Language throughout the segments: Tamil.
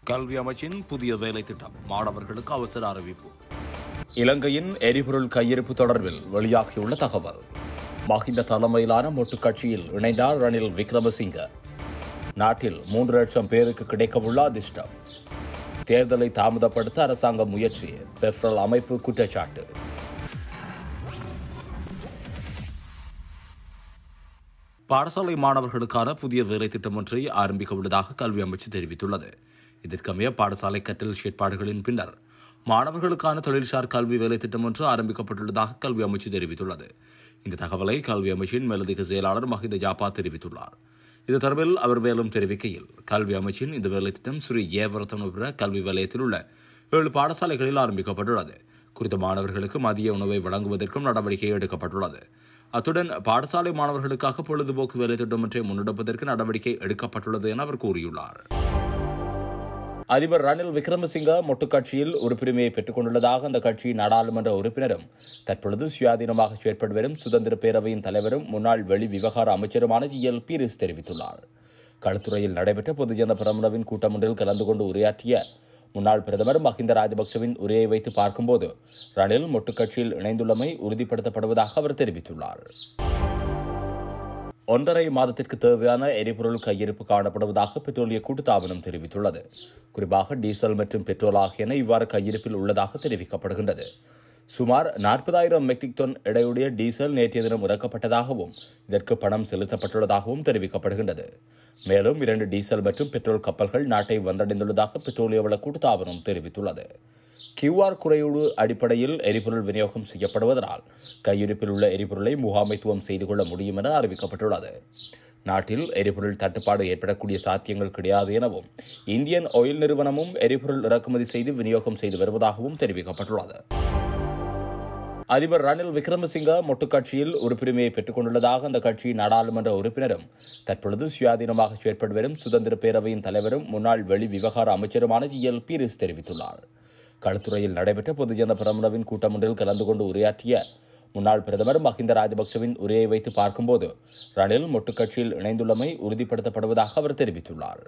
கல்வி அமைச்சின் புதிய வேலை திட்டம் மாணவர்களுக்கு அவசர அறிவிப்பு இலங்கையின் எரிபொருள் கையிருப்பு தொடர்பில் வெளியாகியுள்ள தகவல் மஹிந்த தலைமையிலான மொட்டு கட்சியில் இணைந்தார் ரணில் விக்ரமசிங்க நாட்டில் மூன்று லட்சம் பேருக்கு கிடைக்கவுள்ள அதிர்ஷ்டம் தேர்தலை தாமதப்படுத்த அரசாங்க முயற்சி பெப்ரல் அமைப்பு குற்றச்சாட்டு பாடசாலை மாணவர்களுக்கான புதிய வேலை திட்டம் ஒன்றை ஆரம்பிக்க உள்ளதாக கல்வி அமைச்சு தெரிவித்துள்ளது இதற்கமைய பாடசாலை கற்றல் செயற்பாடுகளின் பின்னர் மாணவர்களுக்கான தொழில்சார் கல்வி வேலை திட்டம் ஒன்று ஆரம்பிக்கப்பட்டுள்ளதாக கல்வி அமைச்சு தெரிவித்துள்ளது இந்த தகவலை கல்வி அமைச்சின் மேலதிக செயலாளர் மஹித ஜாபா தெரிவித்துள்ளார் இது தொடர்பில் அவர் மேலும் தெரிவிக்கையில் கல்வி அமைச்சின் இந்த வேலை திட்டம் ஸ்ரீ ஏவரத்தனுபுர கல்வி வலயத்தில் உள்ள ஏழு பாடசாலைகளில் ஆரம்பிக்கப்பட்டுள்ளது குறித்த மாணவர்களுக்கு மதிய உணவை வழங்குவதற்கும் நடவடிக்கை எடுக்கப்பட்டுள்ளது அத்துடன் பாடசாலை மாணவர்களுக்காக பொழுதுபோக்கு வேலை திட்டம் ஒன்றை முன்னெடுப்பதற்கு நடவடிக்கை எடுக்கப்பட்டுள்ளது என அவர் கூறியுள்ளார் அதிபர் ரணில் விக்ரமசிங்க மொட்டு கட்சியில் உறுப்புரிமையை பெற்றுக் கொண்டுள்ளதாக அந்த கட்சியின் நாடாளுமன்ற உறுப்பினரும் தற்பொழுது சுயாதீனமாக செயற்பட்டு வரும் சுதந்திர பேரவையின் தலைவரும் முன்னாள் வெளி விவகார அமைச்சருமான ஜி எல் பீரிஸ் தெரிவித்துள்ளார் களுத்துறையில் நடைபெற்ற பொதுஜன பிரமுனவின் கூட்டம் ஒன்றில் கலந்து கொண்டு உரையாற்றிய முன்னாள் பிரதமர் மஹிந்த ராஜபக்சவின் உரையை வைத்து பார்க்கும்போது ரணில் மொட்டு கட்சியில் இணைந்துள்ளமை உறுதிப்படுத்தப்படுவதாக அவர் தெரிவித்துள்ளார் ஒன்றரை மாதத்திற்கு தேவையான எரிபொருள் கையிருப்பு காணப்படுவதாக பெட்ரோலிய கூட்டுத்தாபனம் தெரிவித்துள்ளது குறிப்பாக டீசல் மற்றும் பெட்ரோல் ஆகியன இவ்வாறு கையிருப்பில் உள்ளதாக தெரிவிக்கப்படுகின்றது சுமார் நாற்பதாயிரம் மெட்ரிக் டன் எடையுடைய டீசல் நேற்றைய தினம் இறக்கப்பட்டதாகவும் இதற்கு பணம் செலுத்தப்பட்டுள்ளதாகவும் தெரிவிக்கப்படுகின்றது மேலும் இரண்டு டீசல் மற்றும் பெட்ரோல் கப்பல்கள் நாட்டை வந்தடைந்துள்ளதாக பெட்ரோலிய வள கூட்டுத்தாபனம் தெரிவித்துள்ளது கியூஆர் குறையீடு அடிப்படையில் எரிபொருள் விநியோகம் செய்யப்படுவதனால் கையிருப்பில் உள்ள எரிபொருளை முகாமைத்துவம் செய்து கொள்ள முடியும் என அறிவிக்கப்பட்டுள்ளது நாட்டில் எரிபொருள் தட்டுப்பாடு ஏற்படக்கூடிய சாத்தியங்கள் கிடையாது எனவும் இந்தியன் ஆயில் நிறுவனமும் எரிபொருள் இறக்குமதி செய்து விநியோகம் செய்து வருவதாகவும் தெரிவிக்கப்பட்டுள்ளது அதிபர் ரணில் விக்ரமசிங்க மொட்டு கட்சியில் உறுப்புரிமையை பெற்றுக் கொண்டுள்ளதாக அந்த கட்சியின் நாடாளுமன்ற உறுப்பினரும் தற்பொழுது சுயாதீனமாக செயற்பட்டு வரும் சுதந்திர பேரவையின் தலைவரும் முன்னாள் வெளி விவகார அமைச்சருமான ஜி எல் பீரிஸ் தெரிவித்துள்ளார் களுத்துறையில் நடைபெற்ற பொதுஜன பிரமுனவின் கூட்டம் ஒன்றில் கலந்து கொண்டு உரையாற்றிய முன்னாள் பிரதமர் மஹிந்த ராஜபக்சவின் உரையை வைத்து பார்க்கும்போது ரணில் மொட்டு கட்சியில் இணைந்துள்ளமை உறுதிப்படுத்தப்படுவதாக அவர் தெரிவித்துள்ளார்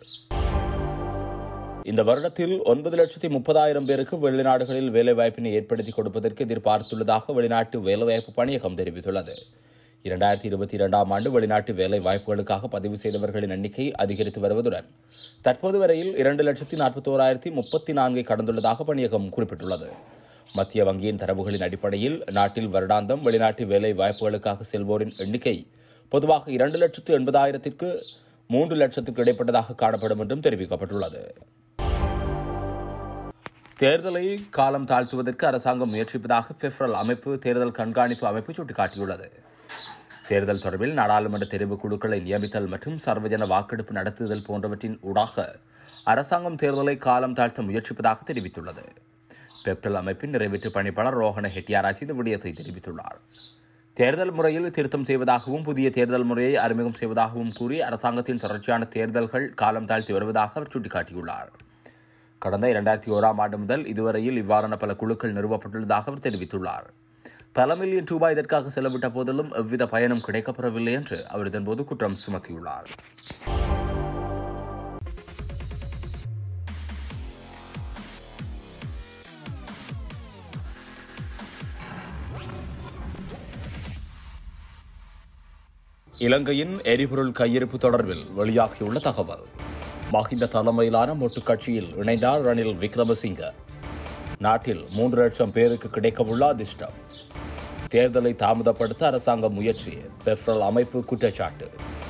இந்த வருடத்தில் ஒன்பது லட்சத்தி முப்பதாயிரம் பேருக்கு வெளிநாடுகளில் வேலைவாய்ப்பினை ஏற்படுத்தி கொடுப்பதற்கு எதிர்பார்த்துள்ளதாக வெளிநாட்டு வேலைவாய்ப்பு பணியகம் தெரிவித்துள்ளது இரண்டாயிரத்தி இருபத்தி இரண்டாம் ஆண்டு வெளிநாட்டு வேலை வாய்ப்புகளுக்காக பதிவு செய்தவர்களின் எண்ணிக்கை அதிகரித்து வருவதுடன் தற்போது வரையில் இரண்டு லட்சத்தி நாற்பத்தோராயிரத்தி முப்பத்தி நான்கை கடந்துள்ளதாக பணியகம் குறிப்பிட்டுள்ளது மத்திய வங்கியின் தரவுகளின் அடிப்படையில் நாட்டில் வருடாந்தம் வெளிநாட்டு வேலை வாய்ப்புகளுக்காக செல்வோரின் எண்ணிக்கை பொதுவாக இரண்டு லட்சத்து எண்பதாயிரத்திற்கு மூன்று லட்சத்துக்கு இடைப்பட்டதாக காணப்படும் என்றும் தெரிவிக்கப்பட்டுள்ளது தேர்தலை காலம் தாழ்த்துவதற்கு அரசாங்கம் முயற்சிப்பதாக பெப்ரல் அமைப்பு தேர்தல் கண்காணிப்பு அமைப்பு சுட்டிக்காட்டியுள்ளது தேர்தல் தொடர்பில் நாடாளுமன்ற தெரிவு குழுக்களை நியமித்தல் மற்றும் சர்வஜன வாக்கெடுப்பு நடத்துதல் போன்றவற்றின் ஊடாக அரசாங்கம் தேர்தலை காலம் தாழ்த்த முயற்சிப்பதாக தெரிவித்துள்ளது பெப்ரல் அமைப்பின் நிறைவேற்று பணிப்பாளர் ரோஹன ஹெட்டியாராஜ் இந்த விடயத்தை தெரிவித்துள்ளார் தேர்தல் முறையில் திருத்தம் செய்வதாகவும் புதிய தேர்தல் முறையை அறிமுகம் செய்வதாகவும் கூறி அரசாங்கத்தின் தொடர்ச்சியான தேர்தல்கள் காலம் தாழ்த்தி வருவதாக அவர் சுட்டிக்காட்டியுள்ளார் கடந்த இரண்டாயிரத்தி ஓராம் ஆண்டு முதல் இதுவரையில் இவ்வாறான பல குழுக்கள் நிறுவப்பட்டுள்ளதாக அவர் தெரிவித்துள்ளார் பல மில்லியன் ரூபாய் இதற்காக செலவிட்ட போதிலும் எவ்வித பயனும் கிடைக்கப்பெறவில்லை என்று அவர் இதன்போது குற்றம் சுமத்தியுள்ளார் இலங்கையின் எரிபொருள் கையிருப்பு தொடர்பில் வெளியாகியுள்ள தகவல் மஹிந்த தலைமையிலான மொட்டு கட்சியில் இணைந்தார் ரணில் விக்ரமசிங்க நாட்டில் மூன்று லட்சம் பேருக்கு கிடைக்கவுள்ள அதிர்ஷ்டம் தேர்தலை தாமதப்படுத்த அரசாங்க முயற்சி பெப்ரல் அமைப்பு குற்றச்சாட்டு